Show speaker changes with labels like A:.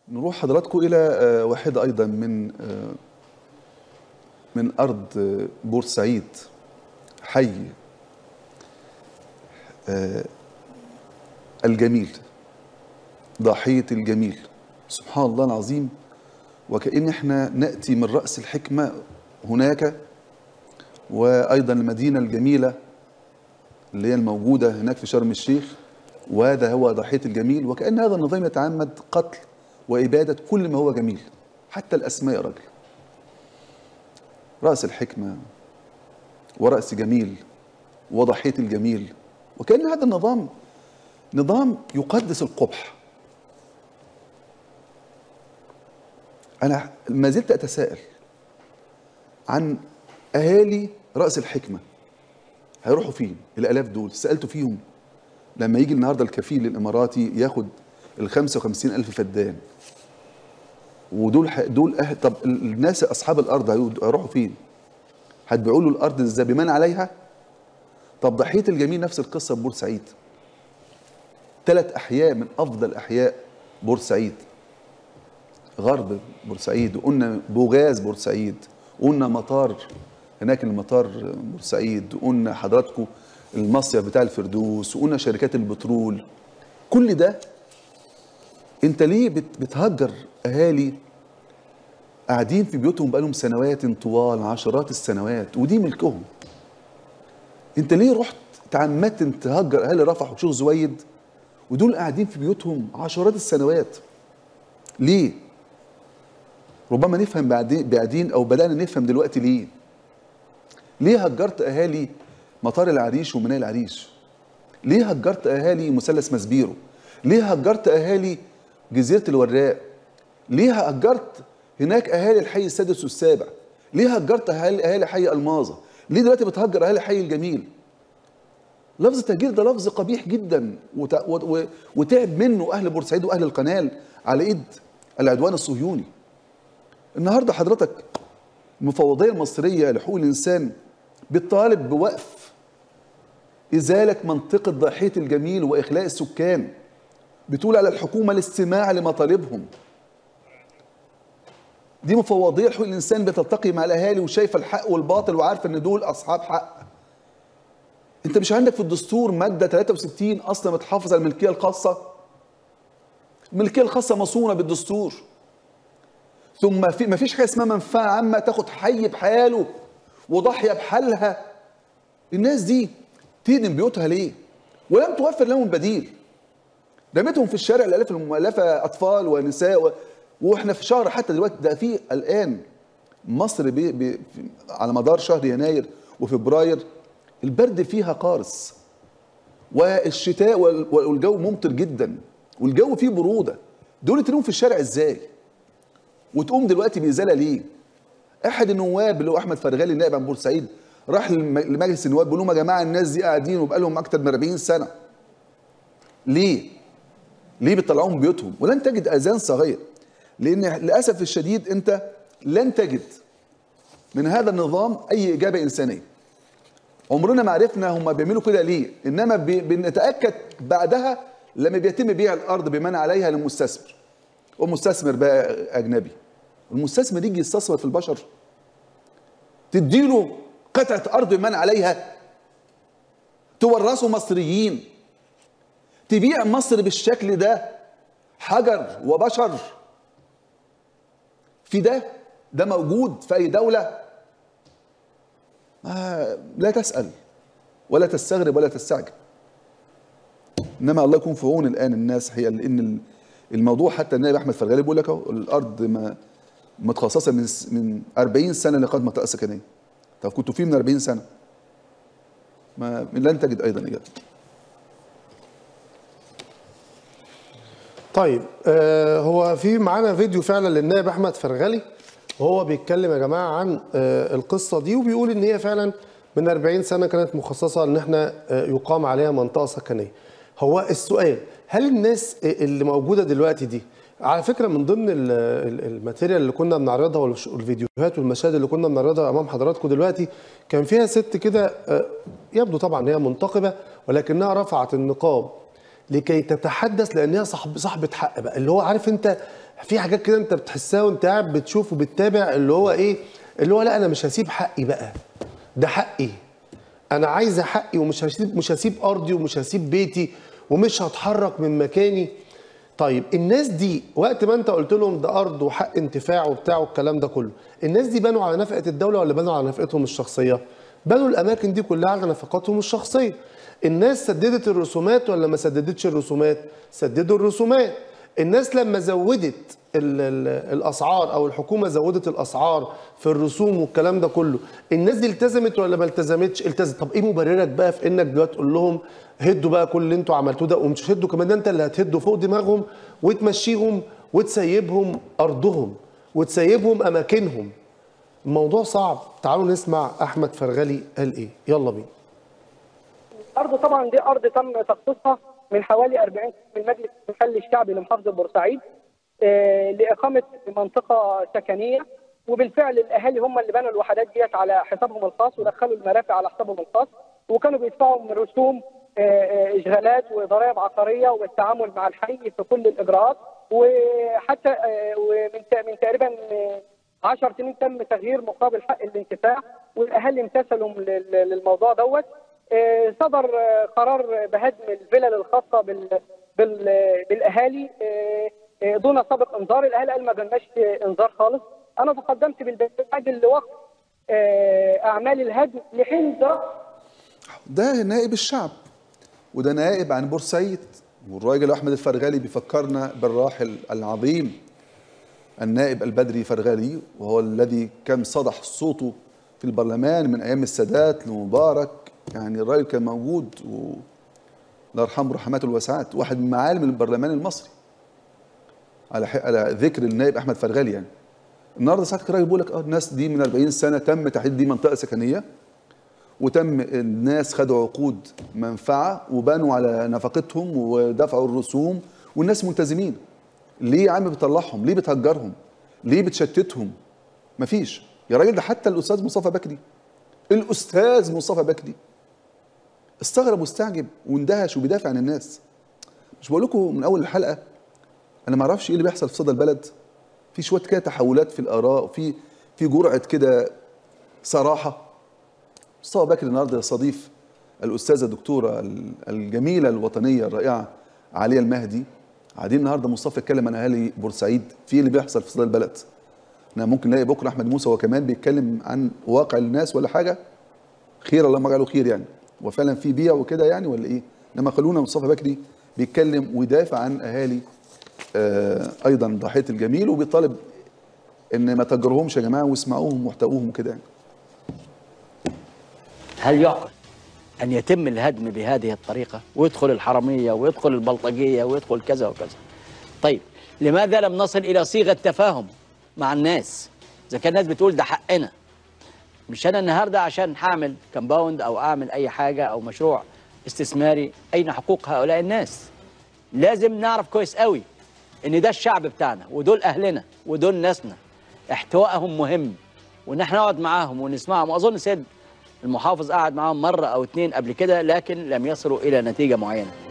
A: نروح حضراتكم إلى آه، واحدة أيضا من آه، من أرض آه، بورسعيد حي آه، الجميل ضاحية الجميل سبحان الله العظيم وكأن احنا نأتي من رأس الحكمة هناك وأيضا المدينة الجميلة اللي هي الموجودة هناك في شرم الشيخ وهذا هو ضاحية الجميل وكأن هذا النظام يتعمد قتل وإبادة كل ما هو جميل حتى الأسماء يا راجل رأس الحكمة ورأس جميل وضحية الجميل وكأن هذا النظام نظام يقدس القبح أنا ما زلت أتساءل عن أهالي رأس الحكمة هيروحوا فين الآلاف دول سألتوا فيهم لما يجي النهارده الكفيل الإماراتي ياخد ال 55 ألف فدان ودول ح- دول أهل طب ال- الناس أصحاب الأرض هيقعدوا- هيروحوا فين؟ هتبيعوا له الأرض ازاي بمن عليها؟ طب ضحية الجميل نفس القصة في بورسعيد ثلاث أحياء من أفضل أحياء بورسعيد غرب بورسعيد وقلنا بوغاز بورسعيد وقلنا مطار هناك المطار بورسعيد وقلنا حضراتكم المصيف بتاع الفردوس وقلنا شركات البترول كل ده انت ليه بت- بتهجر اهالي قاعدين في بيوتهم بقالهم سنوات طوال عشرات السنوات ودي ملكهم انت ليه رحت تعمدت انت تهجر اهالي رفح وشيخ زويد ودول قاعدين في بيوتهم عشرات السنوات ليه ربما نفهم بعدين بعدين او بدانا نفهم دلوقتي ليه ليه هجرت اهالي مطار العريش وميناء العريش ليه هجرت اهالي مثلث مسبيرو ليه هجرت اهالي جزيره الوراق ليه هجرت هناك اهالي الحي السادس والسابع ليه هجرت اهالي اهالي حي الماظه ليه دلوقتي بتهجر اهالي حي الجميل لفظ تهجير ده لفظ قبيح جدا وت- و- و- وتعب منه اهل بورسعيد واهل القنال على ايد العدوان الصهيوني النهارده حضرتك المفوضيه المصريه لحقوق الانسان بتطالب بوقف ازاله منطقه ضاحيه الجميل واخلاء السكان بتقول على الحكومه الاستماع لمطالبهم دي مفوضيه لحقوق الانسان بتلتقي مع الاهالي وشايفه الحق والباطل وعارفه ان دول اصحاب حق انت مش عندك في الدستور ماده 63 اصلا بتحافظ على الملكيه الخاصه الملكيه الخاصه مصونه بالدستور ثم في ما فيش حاجه اسمها منفعه عامه تاخد حي بحاله وضحيه بحالها الناس دي تهدم بيوتها ليه ولم توفر لهم بديل رميتهم في الشارع الالاف المؤلفه اطفال ونساء و... واحنا في شهر حتى دلوقتي ده في الان مصر بي بي في- على مدار شهر يناير وفبراير البرد فيها قارس والشتاء وال- والجو ممطر جدا والجو فيه بروده دول تلاقيهم في الشارع ازاي وتقوم دلوقتي بازاله ليه احد النواب اللي هو احمد فرغالي النائب عن بورسعيد راح للم- لمجلس النواب بيقول لهم يا جماعه الناس دي قاعدين وبقالهم اكتر من 40 سنه ليه ليه بتطلعوهم من بيوتهم ولن تجد اذان صغير لان للاسف الشديد انت لن تجد من هذا النظام اي اجابه انسانيه عمرنا ما عرفنا هم بيعملوا كده ليه انما بي- بنتاكد بعدها لما بيتم بيع الارض بمن عليها للمستثمر ومستثمر بقى اجنبي المستثمر يجي يستثمر في البشر تديله قطعه ارض بمن عليها تورثه مصريين تبيع مصر بالشكل ده حجر وبشر في ده ده موجود في اي دوله ما لا تسال ولا تستغرب ولا تستعجب انما الله يكون في عون الان الناس هي لان الموضوع حتى النائب احمد فرغالي بيقول لك اهو الارض ما متخصصه من من 40 سنه لقد منطقه سكنيه طب كنتوا فيه من 40 سنه ما لن تجد ايضا اجابه
B: طيب آه هو في معانا فيديو فعلا للنائب احمد فرغلي وهو بيتكلم يا جماعه عن آه القصه دي وبيقول ان هي فعلا من 40 سنه كانت مخصصه ان احنا آه يقام عليها منطقه سكنيه. هو السؤال هل الناس اللي موجوده دلوقتي دي على فكره من ضمن ال- ال- الماتيريال اللي كنا بنعرضها والش- والفيديوهات والمشاهد اللي كنا بنعرضها امام حضراتكم دلوقتي كان فيها ست كده آه، يبدو طبعا ان هي منتقبه ولكنها رفعت النقاب لكي تتحدث لانها صاحب صاحبه حق بقى اللي هو عارف انت في حاجات كده انت بتحسها وانت قاعد بتشوف وبتتابع اللي هو ايه اللي هو لا انا مش هسيب حقي بقى ده حقي انا عايز حقي ومش هسيب مش هسيب ارضي ومش هسيب بيتي ومش هتحرك من مكاني طيب الناس دي وقت ما انت قلت لهم ده ارض وحق انتفاع وبتاع والكلام ده كله الناس دي بنوا على نفقه الدوله ولا بنوا على نفقتهم الشخصيه بنوا الاماكن دي كلها على نفقاتهم الشخصيه الناس سددت الرسومات ولا ما سددتش الرسومات سددوا الرسومات الناس لما زودت ال ال الاسعار او الحكومه زودت الاسعار في الرسوم والكلام ده كله الناس دي التزمت ولا ما التزمتش التزمت طب ايه مبررك بقى في انك دلوقتي تقول لهم هدوا بقى كل اللي انتوا عملتوه ده ومش هدوا كمان ده انت اللي هتهدوا فوق دماغهم وتمشيهم وتسيبهم ارضهم وتسيبهم اماكنهم الموضوع صعب تعالوا نسمع احمد فرغلي قال ايه يلا بينا
C: الارض طبعا دي ارض تم تخصيصها من حوالي 40 من مجلس المحل الشعبي لمحافظه بورسعيد آه، لاقامه منطقه سكنيه وبالفعل الاهالي هم اللي بنوا الوحدات ديت على حسابهم الخاص ودخلوا المرافق على حسابهم الخاص وكانوا بيدفعوا من رسوم آه، آه، اشغالات وضرائب عقاريه والتعامل مع الحي في كل الاجراءات وحتى آه، ومن ت- من تقريبا آه، 10 سنين تم تغيير مقابل حق الانتفاع والاهالي امتثلوا لل- للموضوع دوت آه، صدر آه، قرار بهدم الفلل الخاصه بال بال بالاهالي آه، آه، دون سابق انذار الاهالي قال ما جالناش انذار خالص انا تقدمت بالبيان لوقف آه، اعمال الهدم لحين دراسه
A: ده نائب الشعب وده نائب عن بورسعيد والراجل احمد الفرغالي بيفكرنا بالراحل العظيم النائب البدري فرغالي وهو الذي كان صدح صوته في البرلمان من ايام السادات لمبارك يعني الراجل كان موجود و الله يرحمه رحمات الواسعات واحد من معالم البرلمان المصري على ح... على ذكر النائب احمد فرغالي يعني النهارده ساعتك الراجل بيقول لك اه الناس دي من 40 سنه تم تحديد دي منطقه سكنيه وتم الناس خدوا عقود منفعه وبنوا على نفقتهم ودفعوا الرسوم والناس ملتزمين ليه يا عم بتطلعهم ليه بتهجرهم ليه بتشتتهم مفيش يا راجل ده حتى الاستاذ مصطفى بكري الاستاذ مصطفى بكري استغرب واستعجب واندهش وبيدافع عن الناس مش بقول لكم من اول الحلقه انا ما اعرفش ايه اللي بيحصل في صدى البلد في شويه كده تحولات في الاراء في في جرعه كده صراحه مصطفى بكري النهارده يستضيف الاستاذه الدكتوره الجميله الوطنيه الرائعه عليا المهدي قاعدين النهارده مصطفى يتكلم عن اهالي بورسعيد في إيه اللي بيحصل في صدى البلد احنا ممكن نلاقي بكره احمد موسى هو كمان بيتكلم عن واقع الناس ولا حاجه خير اللهم اجعله خير يعني وفعلا في بيع وكده يعني ولا ايه انما خلونا مصطفى بكري بيتكلم ويدافع عن اهالي آه ايضا ضحيه الجميل وبيطالب ان ما تجرهمش يا جماعه واسمعوهم واحتووهم وكده يعني
D: هل يعقل أن يتم الهدم بهذه الطريقة ويدخل الحرمية ويدخل البلطجية ويدخل كذا وكذا طيب لماذا لم نصل إلى صيغة تفاهم مع الناس إذا كان الناس بتقول ده حقنا مش أنا النهاردة عشان هعمل كمباوند أو أعمل أي حاجة أو مشروع استثماري أين حقوق هؤلاء الناس لازم نعرف كويس قوي ان ده الشعب بتاعنا ودول اهلنا ودول ناسنا احتوائهم مهم وان احنا نقعد معاهم ونسمعهم واظن سيد المحافظ قعد معاهم مره او اتنين قبل كده لكن لم يصلوا الى نتيجه معينه